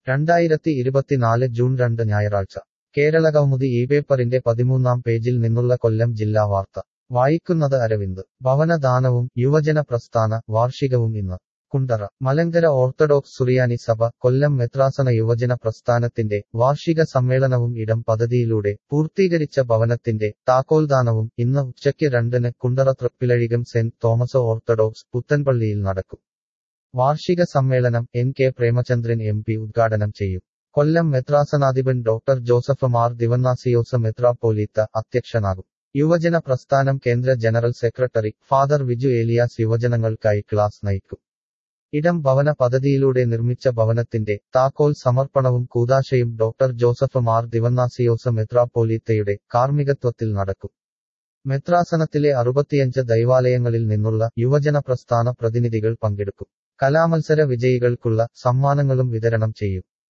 രണ്ടായിരത്തി ഇരുപത്തിനാല് ജൂൺ രണ്ട് ഞായറാഴ്ച കേരളകൗമുദി ഈ പേപ്പറിന്റെ പതിമൂന്നാം പേജിൽ നിന്നുള്ള കൊല്ലം ജില്ലാ വാർത്ത വായിക്കുന്നത് അരവിന്ദ് ഭവനദാനവും യുവജന പ്രസ്ഥാന വാർഷികവും ഇന്ന് കുണ്ടറ മലങ്കര ഓർത്തഡോക്സ് സുറിയാനി സഭ കൊല്ലം മെത്രാസന യുവജന പ്രസ്ഥാനത്തിന്റെ വാർഷിക സമ്മേളനവും ഇടം പദ്ധതിയിലൂടെ പൂർത്തീകരിച്ച ഭവനത്തിന്റെ താക്കോൽദാനവും ഇന്ന് ഉച്ചയ്ക്ക് രണ്ടിന് Kundara Thrippilazhikam Saint Thomas Orthodox പുത്തൻപള്ളിയിൽ നടക്കും വാർഷിക സമ്മേളനം N K Premachandran M P ഉദ്ഘാടനം ചെയ്യും കൊല്ലം മെത്രാസനാധിപൻ ഡോക്ടർ ജോസഫ് മാർ ദിവന്നാസിയോസ് മെത്രാപ്പോലീത്ത അധ്യക്ഷനാകും യുവജന പ്രസ്ഥാനം കേന്ദ്ര general secretary father Viju Elias യുവജനങ്ങൾക്കായി ക്ലാസ് നയിക്കും ഇടം ഭവന പദ്ധതിയിലൂടെ നിർമ്മിച്ച ഭവനത്തിന്റെ താക്കോൽ സമർപ്പണവും കൂതാശയും ഡോക്ടർ ജോസഫ് മാർ ദിവന്നാസിയോസ് മെത്രാപ്പോലീത്തയുടെ കാർമ്മികത്വത്തിൽ നടക്കും മെത്രാസനത്തിലെ അറുപത്തിയഞ്ച് ദൈവാലയങ്ങളിൽ നിന്നുള്ള യുവജന പ്രസ്ഥാന പ്രതിനിധികൾ പങ്കെടുക്കും കലാമത്സര വിജയികൾക്കുള്ള സമ്മാനങ്ങളും വിതരണം ചെയ്യും